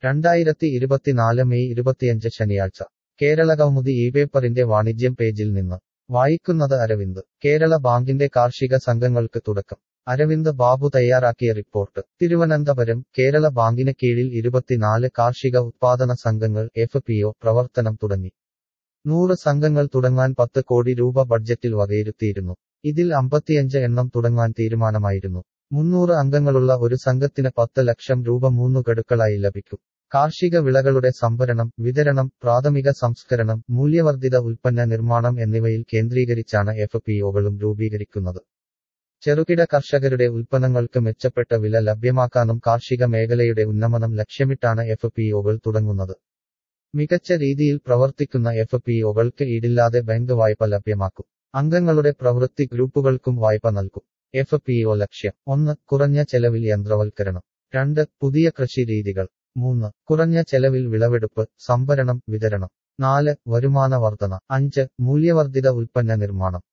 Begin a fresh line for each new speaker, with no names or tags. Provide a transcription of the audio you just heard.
രണ്ടായിരത്തി ഇരുപത്തിനാല് മെയ് ഇരുപത്തിയഞ്ച് ശനിയാഴ്ച കേരള കൗമുദി ഈ പേപ്പറിന്റെ വാണിജ്യം പേജിൽ നിന്ന് വായിക്കുന്നത് അരവിന്ദ് കേരള ബാങ്കിന്റെ കാർഷിക സംഘങ്ങൾക്ക് തുടക്കം അരവിന്ദ് ബാബു തയ്യാറാക്കിയ റിപ്പോർട്ട് തിരുവനന്തപുരം കേരള ബാങ്കിന് കീഴിൽ ഇരുപത്തിനാല് കാർഷിക ഉത്പാദന സംഘങ്ങൾ എഫ് പ്രവർത്തനം തുടങ്ങി നൂറ് സംഘങ്ങൾ തുടങ്ങാൻ പത്ത് കോടി രൂപ ബഡ്ജറ്റിൽ വകയിരുത്തിയിരുന്നു ഇതിൽ അമ്പത്തിയഞ്ച് എണ്ണം തുടങ്ങാൻ തീരുമാനമായിരുന്നു മുന്നൂറ് അംഗങ്ങളുള്ള ഒരു സംഘത്തിന് പത്ത് ലക്ഷം രൂപ മൂന്നു ഗഡുക്കളായി ലഭിക്കും കാർഷിക വിളകളുടെ സംഭരണം വിതരണം പ്രാഥമിക സംസ്കരണം മൂല്യവർദ്ധിത ഉൽപ്പന്ന നിർമ്മാണം എന്നിവയിൽ കേന്ദ്രീകരിച്ചാണ് എഫ് പിഒകളും രൂപീകരിക്കുന്നത് ചെറുകിട കർഷകരുടെ ഉൽപ്പന്നങ്ങൾക്ക് മെച്ചപ്പെട്ട വില ലഭ്യമാക്കാനും കാർഷിക മേഖലയുടെ ഉന്നമനം ലക്ഷ്യമിട്ടാണ് എഫ് പിഒകൾ തുടങ്ങുന്നത് മികച്ച രീതിയിൽ പ്രവർത്തിക്കുന്ന എഫ് പിഒകൾക്ക് ഈടില്ലാതെ ബാങ്ക് വായ്പ ലഭ്യമാക്കും അംഗങ്ങളുടെ പ്രവൃത്തി ഗ്രൂപ്പുകൾക്കും വായ്പ നൽകും എഫ് പിഒ ലക്ഷ്യം ഒന്ന് കുറഞ്ഞ ചെലവിൽ യന്ത്രവൽക്കരണം രണ്ട് പുതിയ കൃഷി രീതികൾ മൂന്ന് കുറഞ്ഞ ചെലവിൽ വിളവെടുപ്പ് സംഭരണം വിതരണം നാല് വരുമാന വർധന അഞ്ച് മൂല്യവർദ്ധിത ഉൽപ്പന്ന നിർമ്മാണം